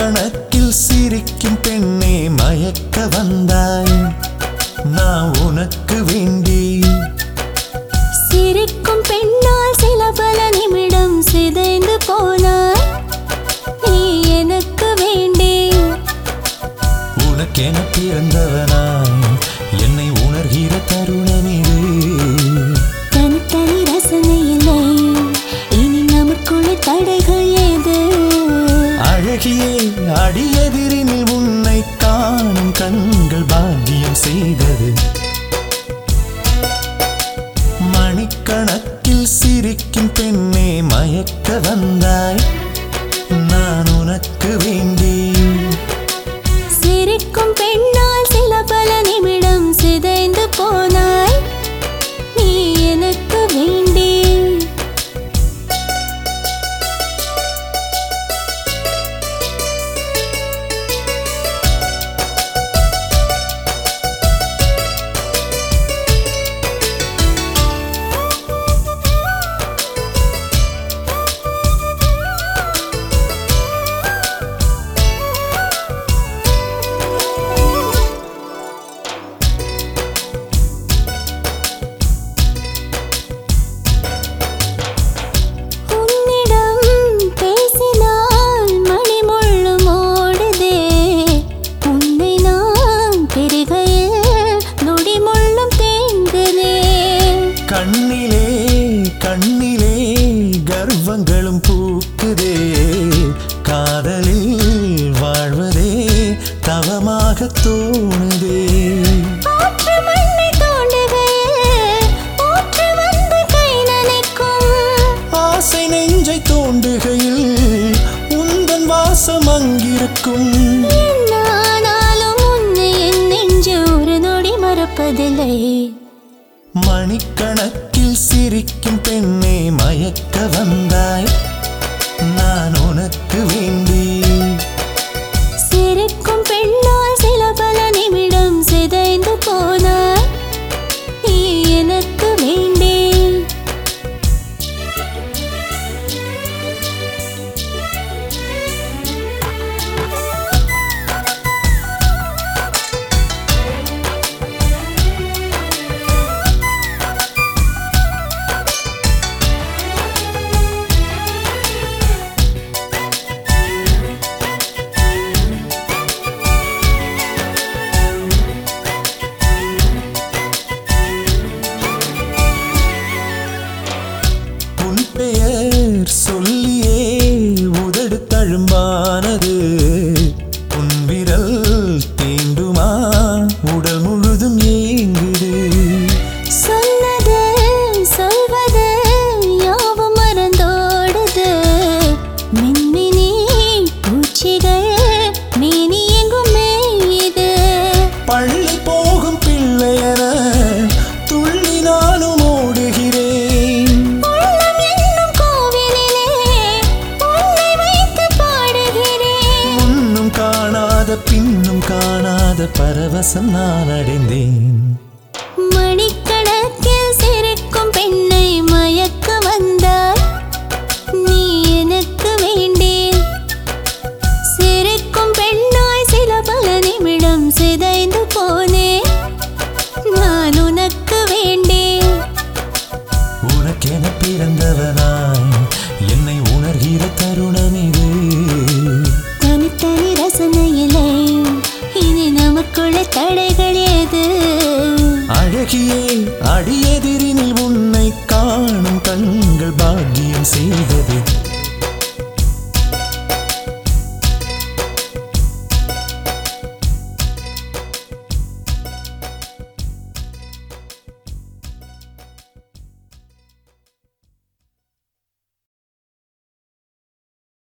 மணிக்கணக்கில் சிரிக்கும் பெண்ணே மயக்க வந்தாய் நான் உனக்கு வேண்டி சிரிக்கும் பெண்ணால் சில பல நிமிடம் சிதைந்து போனாய் நீ எனக்கு வேண்டே உனக்கென பிறந்தவனாய் என்னை உணர்கிற தருணம் இது தனித்தனி ரசனை இல்லை இனி நமக்குள்ள தடைகள் ஏது அழகியே அடியெதிரினில் உன்னை காணும் கண்கள் பாக்கியம் செய்தது மணிக்கணக்கில் சிரிக்கும் பெண்ணே மயக்க வந்தாய் நான் உனக்கு வேண்டி சிரிக்கும் பெண்ணால் சில பல நிமிடம் சிதைந்து போனாய் நீ எனக்கு வேண்டே உன்னிடம் பேசினால் மணிமுள்ளும் ஓடுதே உன்னை நான் பெருகையில் நொடிமுள்ளும் தேங்குதே கண்ணிலே கண்ணிலே கர்வங்களும் பூக்குதே காதலில் வாழ்வதே தவமாக தோணுதே ஆற்று மண்ணை தோண்டுகையில் ஊற்று வந்து கை நனைக்கும் ஆசை நெஞ்சை தோண்டுகையில் உந்தன் வாசம் அங்கிருக்கும் என்னானாலும் உன்னை என் நெஞ்சு ஒரு நொடி மறப்பதில்லை மணிக்கணக்கில் சிரிக்கும் பெண்ணே மயக்க வந்தாய் நான் உனக்கு வேண்டி சிரிக்கும் பெண்ணால் சில பல நிமிடம் சிதைந்து போனாய் நீ எனக்கு வேண்டே உன் பெயர் சொல்லியே உதடு தழும்பானது உன் விரல் தீண்டுமா உடல் முழுதும் ஏங்குது சொன்னது சொல்வது யாவும் மறந்தோடுது மின்மினி பூச்சிகள் மேனி எங்கும் மேயுது பள்ளி போகும் பிள்ளையன துள்ளி நானும் ஓடுகிறேன் உள்ளம் என்னும் கோவிலிலே உன்னை வைத்து பாடுகிறேன் முன்னும் காணாத பின்னும் காணாத பரவசம் நான் அடைந்தேன் மணிக்கணக்கில்